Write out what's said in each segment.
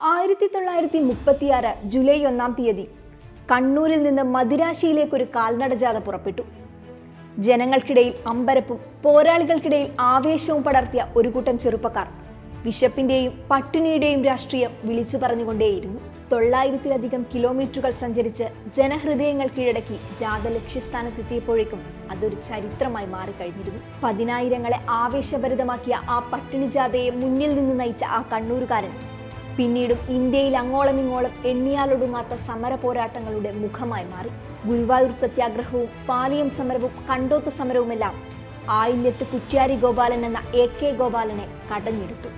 ആയിരത്തി തൊള്ളായിരത്തി മുപ്പത്തിയാറ് ജൂലൈ ഒന്നാം തീയതി കണ്ണൂരിൽ നിന്ന് മദിരാശിയിലേക്ക് ഒരു കാൽനട ജാഥ പുറപ്പെട്ടു ജനങ്ങൾക്കിടയിൽ അമ്പരപ്പും പോരാളികൾക്കിടയിൽ ആവേശവും പടർത്തിയ ഒരു കൂട്ടം ചെറുപ്പക്കാർ വിശപ്പിന്റെയും പട്ടിണിയുടെയും രാഷ്ട്രീയം വിളിച്ചു പറഞ്ഞുകൊണ്ടേയിരുന്നു തൊള്ളായിരത്തിലധികം കിലോമീറ്ററുകൾ സഞ്ചരിച്ച് ജനഹൃദയങ്ങൾ കീഴടക്കി ജാഥ ലക്ഷ്യസ്ഥാനത്തെത്തിയപ്പോഴേക്കും അതൊരു ചരിത്രമായി മാറിക്കഴിഞ്ഞിരുന്നു പതിനായിരങ്ങളെ ആവേശഭരിതമാക്കിയ ആ പട്ടിണി ജാഥയെ മുന്നിൽ നിന്ന് നയിച്ച ആ കണ്ണൂരുകാരൻ പിന്നീടും ഇന്ത്യയിൽ അങ്ങോളം ഇങ്ങോളം എണ്ണിയാലൊടുങ്ങാത്ത സമര പോരാട്ടങ്ങളുടെ മുഖമായി മാറി ഗുരുവായൂർ സത്യാഗ്രഹവും പാലിയം സമരവും കണ്ടോത്ത് സമരവുമെല്ലാം ആയില്യത്ത് കുറ്റ്യാരി ഗോപാലൻ എന്ന എ കെ ഗോപാലനെ കടഞ്ഞെടുത്തു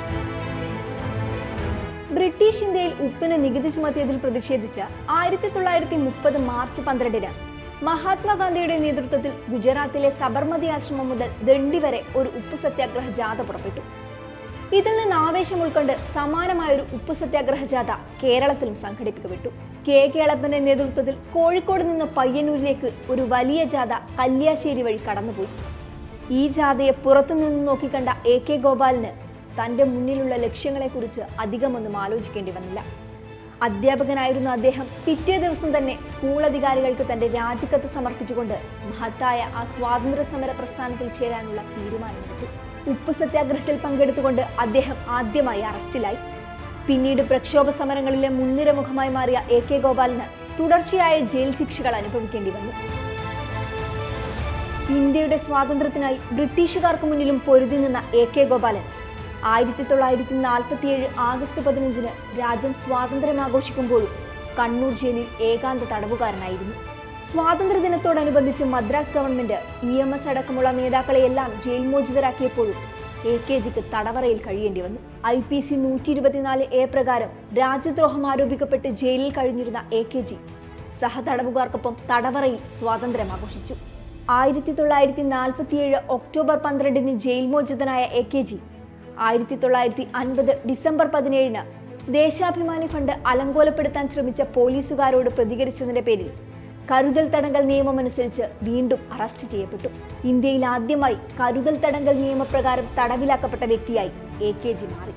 ബ്രിട്ടീഷ് ഇന്ത്യയിൽ ഉപ്പിന് നികുതി ചുമത്തിയതിൽ പ്രതിഷേധിച്ച് ആയിരത്തി തൊള്ളായിരത്തി മുപ്പത് മാർച്ച് പന്ത്രണ്ടിന് മഹാത്മാഗാന്ധിയുടെ നേതൃത്വത്തിൽ ഗുജറാത്തിലെ സബർമതി ആശ്രമം മുതൽ ദണ്ഡി വരെ ഒരു ഉപ്പ് സത്യാഗ്രഹ ജാഥ പുറപ്പെട്ടു ഇതിൽ നിന്ന് ആവേശം ഉൾക്കൊണ്ട് സമാനമായൊരു ഉപ്പ് സത്യാഗ്രഹ ജാഥ കേരളത്തിലും സംഘടിപ്പിക്കപ്പെട്ടു കെ കേളപ്പന്റെ നേതൃത്വത്തിൽ കോഴിക്കോട് നിന്ന് പയ്യന്നൂരിലേക്ക് ഒരു വലിയ ജാഥ കല്യാശ്ശേരി വഴി കടന്നുപോയി ഈ ജാഥയെ പുറത്തുനിന്ന് നോക്കിക്കണ്ട എ കെ ഗോപാലിന് തന്റെ മുന്നിലുള്ള ലക്ഷ്യങ്ങളെക്കുറിച്ച് അധികമൊന്നും ആലോചിക്കേണ്ടി വന്നില്ല അധ്യാപകനായിരുന്ന അദ്ദേഹം പിറ്റേ ദിവസം തന്നെ സ്കൂൾ അധികാരികൾക്ക് തന്റെ രാജിക്കത്ത് സമർപ്പിച്ചുകൊണ്ട് മഹത്തായ ആ സ്വാതന്ത്ര്യ സമര പ്രസ്ഥാനത്തിൽ ചേരാനുള്ള തീരുമാനമെടുത്തു ഉപ്പ് സത്യാഗ്രഹത്തിൽ പങ്കെടുത്തുകൊണ്ട് അദ്ദേഹം ആദ്യമായി അറസ്റ്റിലായി പിന്നീട് പ്രക്ഷോഭ സമരങ്ങളിലെ മുൻനിര മുഖമായി മാറിയ എ കെ ഗോപാലിന് തുടർച്ചയായ ജയിൽ ശിക്ഷകൾ അനുഭവിക്കേണ്ടി വന്നു ഇന്ത്യയുടെ സ്വാതന്ത്ര്യത്തിനായി ബ്രിട്ടീഷുകാർക്ക് മുന്നിലും പൊരുതി നിന്ന എ കെ ഗോപാലൻ ആയിരത്തി തൊള്ളായിരത്തി നാൽപ്പത്തിയേഴ് ആഗസ്റ്റ് പതിനഞ്ചിന് രാജ്യം സ്വാതന്ത്ര്യം ആഘോഷിക്കുമ്പോഴും കണ്ണൂർ ജയിലിൽ ഏകാന്ത തടവുകാരനായിരുന്നു സ്വാതന്ത്ര്യദിനത്തോടനുബന്ധിച്ച് Madras government E M S അടക്കമുള്ള നേതാക്കളെയെല്ലാം ജയിൽ മോചിതരാക്കിയപ്പോഴും എ കെ ജിക്ക് തടവറയിൽ കഴിയേണ്ടി വന്നു ഐ പി സി നൂറ്റി ഇരുപത്തിനാല് എ പ്രകാരം രാജ്യദ്രോഹം ആരോപിക്കപ്പെട്ട് ജയിലിൽ കഴിഞ്ഞിരുന്ന എ കെ ജി സഹതടവുകാർക്കൊപ്പം തടവറയിൽ സ്വാതന്ത്ര്യം ആഘോഷിച്ചു ആയിരത്തി തൊള്ളായിരത്തി നാൽപ്പത്തിയേഴ് ഒക്ടോബർ പന്ത്രണ്ടിന് ജയിൽ മോചിതനായ എ കെ ജി ആയിരത്തി തൊള്ളായിരത്തി അൻപത് ഡിസംബർ പതിനേഴിന് ദേശാഭിമാനി ഫണ്ട് അലങ്കോലപ്പെടുത്താൻ ശ്രമിച്ച പോലീസുകാരോട് പ്രതികരിച്ചതിന്റെ പേരിൽ കരുതൽ തടങ്കൽ നിയമമനുസരിച്ച് വീണ്ടും അറസ്റ്റ് ചെയ്യപ്പെട്ടു ഇന്ത്യയിൽ ആദ്യമായി കരുതൽ തടങ്കൽ നിയമപ്രകാരം തടവിലാക്കപ്പെട്ട വ്യക്തിയായി എ കെ ജി മാറി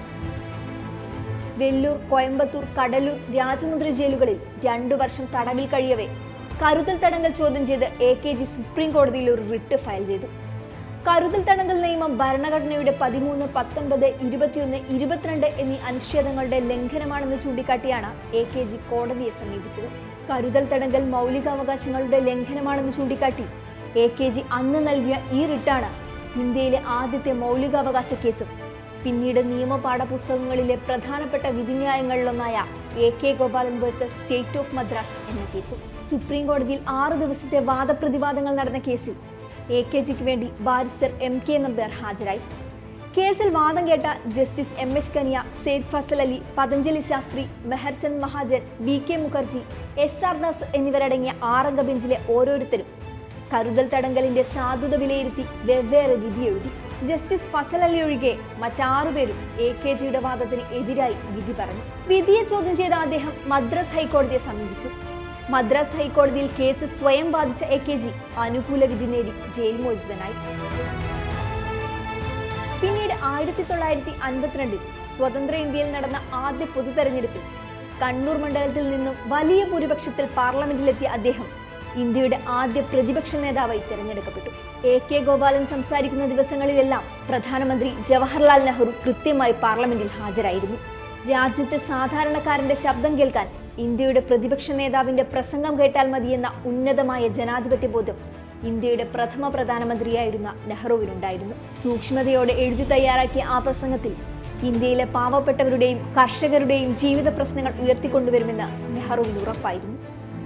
വെല്ലൂർ കോയമ്പത്തൂർ കടലൂർ രാജമുദ്ര ജയിലുകളിൽ രണ്ടു വർഷം തടവിൽ കഴിയവേ കരുതൽ തടങ്കൽ ചോദ്യം ചെയ്ത് എ കെ ജി സുപ്രീം കോടതിയിൽ ഒരു റിട്ട് ഫയൽ ചെയ്തു കരുതൽ തടങ്കൽ നിയമം ഭരണഘടനയുടെ പതിമൂന്ന് പത്തൊൻപത് ഇരുപത്തിയൊന്ന് ഇരുപത്തിരണ്ട് എന്നീ അനുച്ഛേദങ്ങളുടെ ലംഘനമാണെന്ന് ചൂണ്ടിക്കാട്ടിയാണ് എ കെ ജി കോടതിയെ സമീപിച്ചത് കരുതൽ തടങ്കൽ മൗലികാവകാശങ്ങളുടെ ലംഘനമാണെന്ന് ചൂണ്ടിക്കാട്ടി എ കെ ജി അന്ന് നൽകിയ ഈ റിട്ടാണ് ഇന്ത്യയിലെ ആദ്യത്തെ മൗലികാവകാശ കേസും പിന്നീട് നിയമപാഠപുസ്തകങ്ങളിലെ പ്രധാനപ്പെട്ട വിധിന്യായങ്ങളിലൊന്നായ A K Gopalan versus state of Madras എന്ന കേസും സുപ്രീം കോടതിയിൽ ആറ് ദിവസത്തെ വാദപ്രതിവാദങ്ങൾ നടന്ന കേസിൽ എ കെ ജിക്ക് വേണ്ടി ബാരിസ്റ്റർ എം കെ നമ്പ്യാർ ഹാജരായി കേസിൽ വാദം കേട്ട justice M H Kania Syed Fazal Ali Patanjali Sastri Mehr Chand Mahajan V K Mukherjea S R Das എന്നിവരടങ്ങിയ ആറംഗ ബെഞ്ചിലെ ഓരോരുത്തരും കരുതൽ തടങ്കലിന്റെ സാധുത വിലയിരുത്തി വെവ്വേറെ വിധി എഴുതി ജസ്റ്റിസ് ഫസൽ അലി ഒഴികെ മറ്റാറുപേരും എ കെ ജിയുടെ വാദത്തിന് എതിരായി വിധി പറഞ്ഞു വിധിയെ ചോദ്യം ചെയ്ത അദ്ദേഹം മദ്രാസ് ഹൈക്കോടതിയെ സമീപിച്ചു മദ്രാസ് ഹൈക്കോടതിയിൽ കേസ് സ്വയം ബാധിച്ച എ കെ ജി അനുകൂല വിധി നേടി ജയിൽ മോചിതനായി പിന്നീട് ആയിരത്തി തൊള്ളായിരത്തി അൻപത്തിരണ്ടിൽ സ്വതന്ത്ര ഇന്ത്യയിൽ നടന്ന ആദ്യ പൊതു തെരഞ്ഞെടുപ്പിൽ കണ്ണൂർ മണ്ഡലത്തിൽ നിന്നും വലിയ ഭൂരിപക്ഷത്തിൽ പാർലമെന്റിലെത്തിയ അദ്ദേഹം ഇന്ത്യയുടെ ആദ്യ പ്രതിപക്ഷ നേതാവായി തിരഞ്ഞെടുക്കപ്പെട്ടു എ കെ ഗോപാലൻ സംസാരിക്കുന്ന ദിവസങ്ങളിലെല്ലാം പ്രധാനമന്ത്രി ജവഹർലാൽ നെഹ്റു കൃത്യമായി പാർലമെന്റിൽ ഹാജരായിരുന്നു രാജ്യത്തെ സാധാരണക്കാരന്റെ ശബ്ദം കേൾക്കാൻ ഇന്ത്യയുടെ പ്രതിപക്ഷ നേതാവിന്റെ പ്രസംഗം കേട്ടാൽ മതിയെന്ന ഉന്നതമായ ജനാധിപത്യ ബോധം ഇന്ത്യയുടെ പ്രഥമ പ്രധാനമന്ത്രിയായിരുന്ന നെഹ്റുവിനുണ്ടായിരുന്നു സൂക്ഷ്മതയോടെ എഴുതി തയ്യാറാക്കിയ ആ പ്രസംഗത്തിൽ ഇന്ത്യയിലെ പാവപ്പെട്ടവരുടെയും കർഷകരുടെയും ജീവിത പ്രശ്നങ്ങൾ ഉയർത്തിക്കൊണ്ടുവരുമെന്ന് നെഹ്റുവിന് ഉറപ്പായിരുന്നു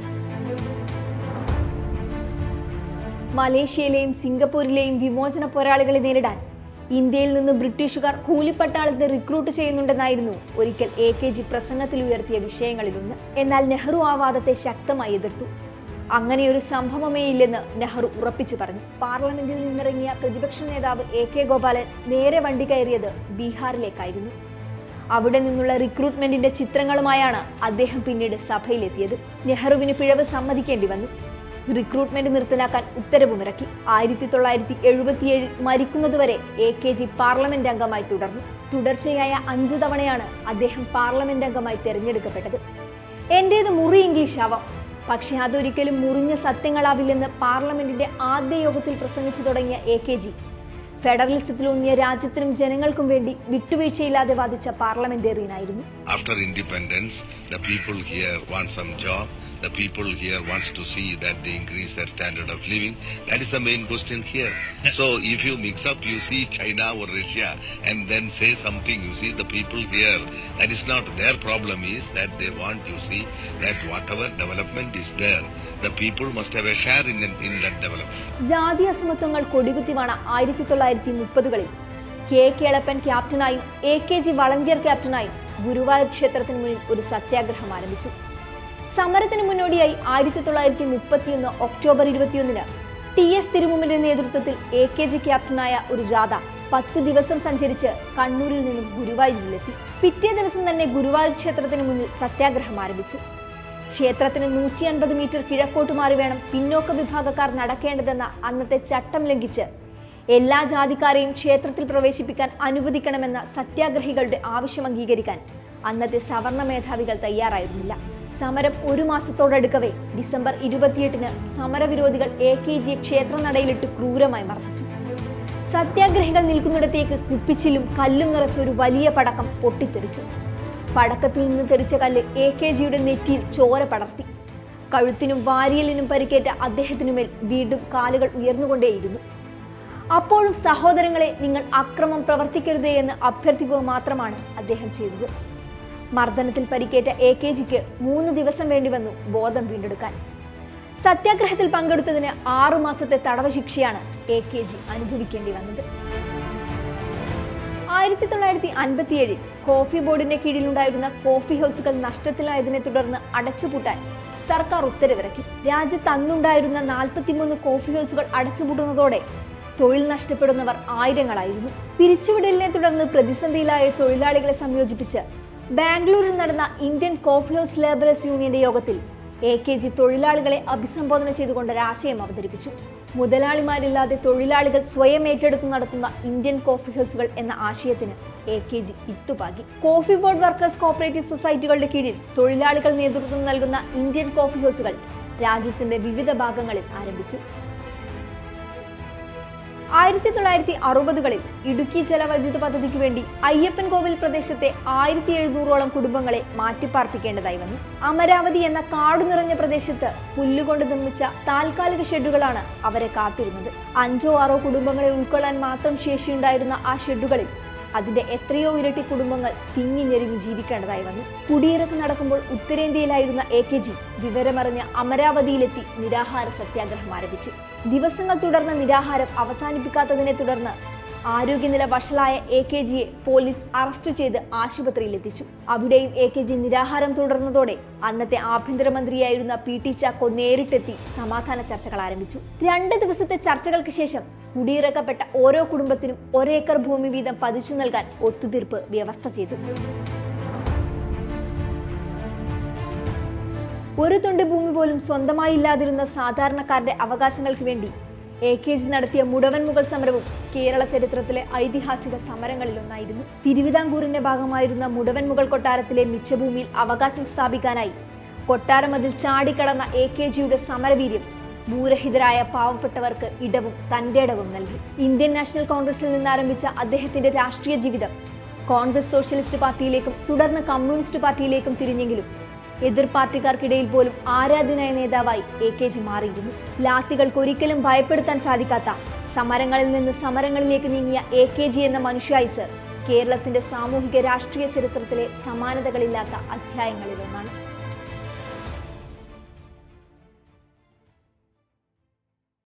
മലേഷ്യയിലെയും സിംഗപ്പൂരിലെയും വിമോചന പോരാളികളെ നേരിടാൻ ഇന്ത്യയിൽ നിന്ന് ബ്രിട്ടീഷുകാർ കൂലിപ്പട്ടാളത്തെ റിക്രൂട്ട് ചെയ്യുന്നുണ്ടെന്നായിരുന്നു ഒരിക്കൽ എ കെ ജി പ്രസംഗത്തിൽ ഉയർത്തിയ വിഷയങ്ങളിലൊന്ന് എന്നാൽ നെഹ്റു ആ വാദത്തെ ശക്തമായി എതിർത്തു അങ്ങനെയൊരു സംഭവമേ ഇല്ലെന്ന് നെഹ്റു ഉറപ്പിച്ചു പറഞ്ഞു പാർലമെന്റിൽ നിന്നിറങ്ങിയ പ്രതിപക്ഷ നേതാവ് എ കെ ഗോപാലൻ നേരെ വണ്ടി കയറിയത് ബീഹാറിലേക്കായിരുന്നു അവിടെ നിന്നുള്ള റിക്രൂട്ട്മെന്റിന്റെ ചിത്രങ്ങളുമായാണ് അദ്ദേഹം പിന്നീട് സഭയിലെത്തിയത് നെഹ്റുവിന് പിഴവ് സമ്മതിക്കേണ്ടി വന്നു റിക്രൂട്ട്മെന്റ് നിർത്തലാക്കാൻ ഉത്തരവുമിറക്കി ആയിരത്തി തൊള്ളായിരത്തി എഴുപത്തിയേഴിൽ മരിക്കുന്നതുവരെ എ കെ ജി പാർലമെന്റ് അംഗമായി തുടർന്നു തുടർച്ചയായ അഞ്ചു തവണയാണ് അദ്ദേഹം പാർലമെന്റ് അംഗമായി തെരഞ്ഞെടുക്കപ്പെട്ടത് എന്റേത് മുറി ഇംഗ്ലീഷ് ആവാം പക്ഷെ അതൊരിക്കലും മുറിഞ്ഞ സത്യങ്ങളാവില്ലെന്ന് പാർലമെന്റിന്റെ ആദ്യ യോഗത്തിൽ പ്രസംഗിച്ചു തുടങ്ങിയ എ കെ ജി ഫെഡറലിസത്തിലൂന്നിയ രാജ്യത്തിനും ജനങ്ങൾക്കും വേണ്ടി വിട്ടുവീഴ്ചയില്ലാതെ വാദിച്ച പാർലമെന്റേറിയനായിരുന്നു After independence, the people here want some job. The people here wants to see that they increase their standard of living. That is the main question here. So if you mix up, you see China or Russia and then say something, you see the people here, that is not their problem is that they want, you see, that whatever development is there, the people must have a share in, in that development. ജാതി അസമത്വങ്ങൾ കൊടികുത്തിവാണ ആയിരത്തി തൊള്ളായിരത്തി മുപ്പതുകളിൽ K Kelappan ക്യാപ്റ്റനായും A K G volunteer ക്യാപ്റ്റനായും ഗുരുവായൂർ ക്ഷേത്രത്തിന് മുന്നിൽ ഒരു സത്യാഗ്രഹം ആരംഭിച്ചു സമരത്തിന് മുന്നോടിയായി ആയിരത്തി തൊള്ളായിരത്തി മുപ്പത്തിയൊന്ന് ഒക്ടോബർ ഇരുപത്തിയൊന്നിന് ടി എസ് തിരുമുമ്പിന്റെ നേതൃത്വത്തിൽ എ കെ ജി ക്യാപ്റ്റനായ ഒരു ജാഥ പത്തു ദിവസം സഞ്ചരിച്ച് കണ്ണൂരിൽ നിന്നും ഗുരുവായൂരിലെത്തി പിറ്റേ ദിവസം തന്നെ ഗുരുവായൂർ ക്ഷേത്രത്തിന് മുന്നിൽ സത്യാഗ്രഹം ആരംഭിച്ചു ക്ഷേത്രത്തിന് നൂറ്റി അൻപത് മീറ്റർ കിഴക്കോട്ട് മാറി വേണം പിന്നോക്ക വിഭാഗക്കാർ നടക്കേണ്ടതെന്ന അന്നത്തെ ചട്ടം ലംഘിച്ച് എല്ലാ ജാതിക്കാരെയും ക്ഷേത്രത്തിൽ പ്രവേശിപ്പിക്കാൻ അനുവദിക്കണമെന്ന സത്യാഗ്രഹികളുടെ ആവശ്യം അംഗീകരിക്കാൻ അന്നത്തെ സവർണ മേധാവികൾ തയ്യാറായിരുന്നില്ല സമരം ഒരു മാസത്തോടടുക്കവേ ഡിസംബർ ഇരുപത്തിയെട്ടിന് സമരവിരോധികൾ എ കെ ജിയെ ക്ഷേത്രനടയിലിട്ട് ക്രൂരമായി മർദ്ദിച്ചു സത്യാഗ്രഹികൾ നിൽക്കുന്നിടത്തേക്ക് കുപ്പിച്ചിലും കല്ലും നിറച്ച ഒരു വലിയ പടക്കം പൊട്ടിത്തെറിച്ചു പടക്കത്തിൽ നിന്ന് തെറിച്ച കല്ല് എ കെ ജിയുടെ നെറ്റിയിൽ ചോര പടർത്തി കഴുത്തിനും വാരിയലിനും പരിക്കേറ്റ അദ്ദേഹത്തിനുമേൽ വീണ്ടും കാലുകൾ ഉയർന്നുകൊണ്ടേയിരുന്നു അപ്പോഴും സഹോദരങ്ങളെ നിങ്ങൾ അക്രമം പ്രവർത്തിക്കരുതേ എന്ന് അഭ്യർത്ഥിക്കുക മാത്രമാണ് അദ്ദേഹം ചെയ്തത് മർദ്ദനത്തിൽ പരിക്കേറ്റ എ കെ ജിക്ക് മൂന്ന് ദിവസം വേണ്ടി വന്നു ബോധം വീണ്ടെടുക്കാൻ സത്യാഗ്രഹത്തിൽ പങ്കെടുത്തതിന് ആറു മാസത്തെ തടവ് ശിക്ഷയാണ് എ കെ ജി അനുഭവിക്കേണ്ടി വന്നത് ആയിരത്തി തൊള്ളായിരത്തി അൻപത്തിയേഴിൽ കോഫി ബോർഡിന്റെ കീഴിലുണ്ടായിരുന്ന കോഫി ഹൗസുകൾ നഷ്ടത്തിലായതിനെ തുടർന്ന് അടച്ചുപൂട്ടാൻ സർക്കാർ ഉത്തരവിറക്കി രാജ്യത്ത് അന്നുണ്ടായിരുന്ന നാൽപ്പത്തിമൂന്ന് കോഫി ഹൗസുകൾ അടച്ചുപൂട്ടുന്നതോടെ തൊഴിൽ നഷ്ടപ്പെടുന്നവർ ആയിരങ്ങളായിരുന്നു പിരിച്ചുവിടലിനെ തുടർന്ന് പ്രതിസന്ധിയിലായ തൊഴിലാളികളെ സംയോജിപ്പിച്ച് ബാംഗ്ലൂരിൽ നടന്ന ഇന്ത്യൻ കോഫി ഹൗസ് ലേബറേഴ്സ് യൂണിയന്റെ യോഗത്തിൽ എ കെ ജി തൊഴിലാളികളെ അഭിസംബോധന ചെയ്തുകൊണ്ട് ഒരാശയം അവതരിപ്പിച്ചു മുതലാളിമാരില്ലാതെ തൊഴിലാളികൾ സ്വയം ഏറ്റെടുത്ത് നടത്തുന്ന ഇന്ത്യൻ കോഫി ഹൗസുകൾ എന്ന ആശയത്തിന് എ കെ ജി ഇത്തുപാകി കോഫി ബോർഡ് വർക്കേഴ്സ് കോപ്പറേറ്റീവ് സൊസൈറ്റികളുടെ കീഴിൽ തൊഴിലാളികൾ നേതൃത്വം നൽകുന്ന ഇന്ത്യൻ കോഫി ഹൗസുകൾ രാജ്യത്തിന്റെ വിവിധ ഭാഗങ്ങളിൽ ആരംഭിച്ചു ആയിരത്തി തൊള്ളായിരത്തി അറുപതുകളിൽ ഇടുക്കി ജലവൈദ്യുത പദ്ധതിക്ക് വേണ്ടി അയ്യപ്പൻ കോവിൽ പ്രദേശത്തെ ആയിരത്തി എഴുന്നൂറോളം കുടുംബങ്ങളെ മാറ്റിപ്പാർപ്പിക്കേണ്ടതായി വന്നു അമരാവതി എന്ന കാടു നിറഞ്ഞ പ്രദേശത്ത് പുല്ലുകൊണ്ട് നിർമ്മിച്ച താൽക്കാലിക ഷെഡുകളാണ് അവരെ കാത്തിരുന്നത് അഞ്ചോ ആറോ കുടുംബങ്ങളെ ഉൾക്കൊള്ളാൻ മാത്രം ശേഷിയുണ്ടായിരുന്ന ആ ഷെഡുകളിൽ അതിന്റെ എത്രയോ ഇരട്ടി കുടുംബങ്ങൾ തിങ്ങി ഞെരുങ്ങി ജീവിക്കേണ്ടതായി വന്നു കുടിയിറക്ക് നടക്കുമ്പോൾ ഉത്തരേന്ത്യയിലായിരുന്ന എ കെ ജി വിവരമറിഞ്ഞ് അമരാവതിയിലെത്തി നിരാഹാര സത്യാഗ്രഹം ആരംഭിച്ചു ദിവസങ്ങൾ തുടർന്ന നിരാഹാരം അവസാനിപ്പിക്കാത്തതിനെ തുടർന്ന് ആരോഗ്യനില വഷളായ എ കെ ജിയെ പോലീസ് അറസ്റ്റ് ചെയ്ത് ആശുപത്രിയിൽ എത്തിച്ചു അവിടെയും എ കെ ജി നിരാഹാരം തുടർന്നതോടെ അന്നത്തെ ആഭ്യന്തരമന്ത്രിയായിരുന്ന പി ടി ചാക്കോ നേരിട്ടെത്തി സമാധാന ചർച്ചകൾ ആരംഭിച്ചു രണ്ട് ദിവസത്തെ ചർച്ചകൾക്ക് ശേഷം കുടിയിറക്കപ്പെട്ട ഓരോ കുടുംബത്തിനും ഒരേക്കർ ഭൂമി വീതം പതിച്ചു നൽകാൻ ഒത്തുതീർപ്പ് വ്യവസ്ഥ ചെയ്തു ഒരു തുണ്ട് ഭൂമി പോലും സ്വന്തമായി ഇല്ലാതിരുന്ന സാധാരണക്കാരുടെ അവകാശങ്ങൾക്ക് വേണ്ടി എ കെ ജി നടത്തിയ മുടവൻ മുഗൾ സമരവും കേരള ചരിത്രത്തിലെ ഐതിഹാസിക സമരങ്ങളിലൊന്നായിരുന്നു തിരുവിതാംകൂറിന്റെ ഭാഗമായിരുന്ന മുടവൻ മുഗൾ കൊട്ടാരത്തിലെ മിച്ചഭൂമിയിൽ അവകാശം സ്ഥാപിക്കാനായി കൊട്ടാരമതിൽ ചാടിക്കടന്ന എ കെ ജിയുടെ സമരവീര്യം ഭൂരഹിതരായ പാവപ്പെട്ടവർക്ക് ഇടവും തന്റെ ഇടവും നൽകി ഇന്ത്യൻ നാഷണൽ കോൺഗ്രസിൽ നിന്ന് ആരംഭിച്ച അദ്ദേഹത്തിന്റെ രാഷ്ട്രീയ ജീവിതം കോൺഗ്രസ് സോഷ്യലിസ്റ്റ് പാർട്ടിയിലേക്കും തുടർന്ന് കമ്മ്യൂണിസ്റ്റ് പാർട്ടിയിലേക്കും തിരിഞ്ഞെങ്കിലും എതിർ പാർട്ടിക്കാർക്കിടയിൽ പോലും ആരാധ്യനായ നേതാവായി എ കെ ജി മാറിയിരുന്നു ലാത്തികൾക്ക് ഒരിക്കലും ഭയപ്പെടുത്താൻ സാധിക്കാത്ത സമരങ്ങളിൽ നിന്ന് സമരങ്ങളിലേക്ക് നീങ്ങിയ എ കെ ജി എന്ന മനുഷ്യായുസ് കേരളത്തിന്റെ സാമൂഹിക രാഷ്ട്രീയ ചരിത്രത്തിലെ സമാനതകളില്ലാത്ത അധ്യായങ്ങളിലൊന്നാണ്